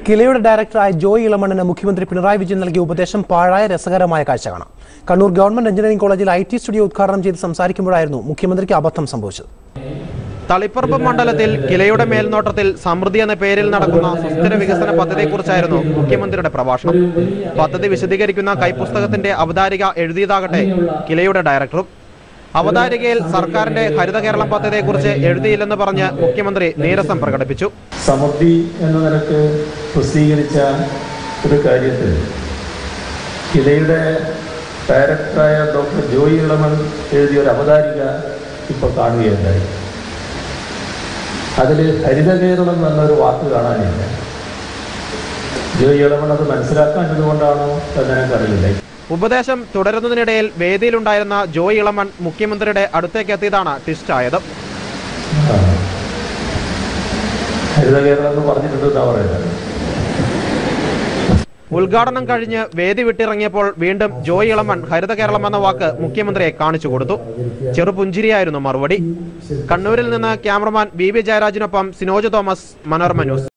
കിലയുടെ ഡയറക്ടറായ ജോയ് ഇളമണ്ണിന് മുഖ്യമന്ത്രി പിണറായി വിജയൻ നൽകിയ ഉപദേശം പാഴായ രസകരമായ കാഴ്ച കാണാം കണ്ണൂർ ഗവൺമെന്റ് എഞ്ചിനീയറിംഗ് കോളേജിൽ ഐ ടി സ്റ്റുഡിയോ ഉദ്ഘാടനം ചെയ്ത് സംസാരിക്കുമ്പോഴായിരുന്നു മുഖ്യമന്ത്രിക്ക് അബദ്ധം സംഭവിച്ചത് തളിപ്പറമ്പ് മണ്ഡലത്തിൽ കിലയുടെ മേൽനോട്ടത്തിൽ സമൃദ്ധി എന്ന പേരിൽ നടക്കുന്ന സുസ്ഥിര വികസന പദ്ധതിയെക്കുറിച്ചായിരുന്നു മുഖ്യമന്ത്രിയുടെ പ്രഭാഷണം പദ്ധതി വിശദീകരിക്കുന്ന കൈപ്പുസ്തകത്തിന്റെ അവതാരിക എഴുതിയതാകട്ടെ കിലയുടെ ഡയറക്ടറും അവതാരികയിൽ സർക്കാരിന്റെ ഹരിത കേരളം പദ്ധതിയെക്കുറിച്ച് എഴുതിയില്ലെന്ന് പറഞ്ഞ് മുഖ്യമന്ത്രി നീരസം പ്രകടിപ്പിച്ചു സമൃദ്ധി എന്ന നിലക്ക് പ്രസിദ്ധീകരിച്ച ഒരു കാര്യത്തിൽ കിലയുടെ ഡയറക്ടറായ ഡോക്ടർ ജോയി ഇളമൺ എഴുതിയ ഒരു അവതാരിക ഇപ്പോൾ കാണുകയുണ്ടായി അതിൽ ഹരിത കേരളം എന്നൊരു വാക്ക് കാണാനില്ല ജോയി ഇളമൺ അത് മനസ്സിലാക്കാഞ്ഞതുകൊണ്ടാണോ എന്ന് എനിക്കറിയില്ല ഉപദേശം തുടരുന്നതിനിടയിൽ വേദിയിലുണ്ടായിരുന്ന ജോയ് ഇളമൺ മുഖ്യമന്ത്രിയുടെ അടുത്തേക്ക് എത്തിയതാണ് ട്വിസ്റ്റ് ആയത് ആ. ഹരിത കേരളം എന്ന് പറഞ്ഞിട്ടുണ്ടെന്നാ പറയുന്നത് ഉദ്ഘാടനം കഴിഞ്ഞ് വേദി വിട്ടിറങ്ങിയപ്പോൾ വീണ്ടും ജോയ് ഇളമൺ ഹരിത കേരളം എന്ന വാക്ക് മുഖ്യമന്ത്രിയെ കാണിച്ചു കൊടുത്തു ചെറുപുഞ്ചിരിയായിരുന്നു മറുപടി കണ്ണൂരിൽ നിന്ന് ക്യാമറമാൻ ബി ബി ജയരാജിനൊപ്പം സിനോജ് തോമസ് മനോരമ ന്യൂസ്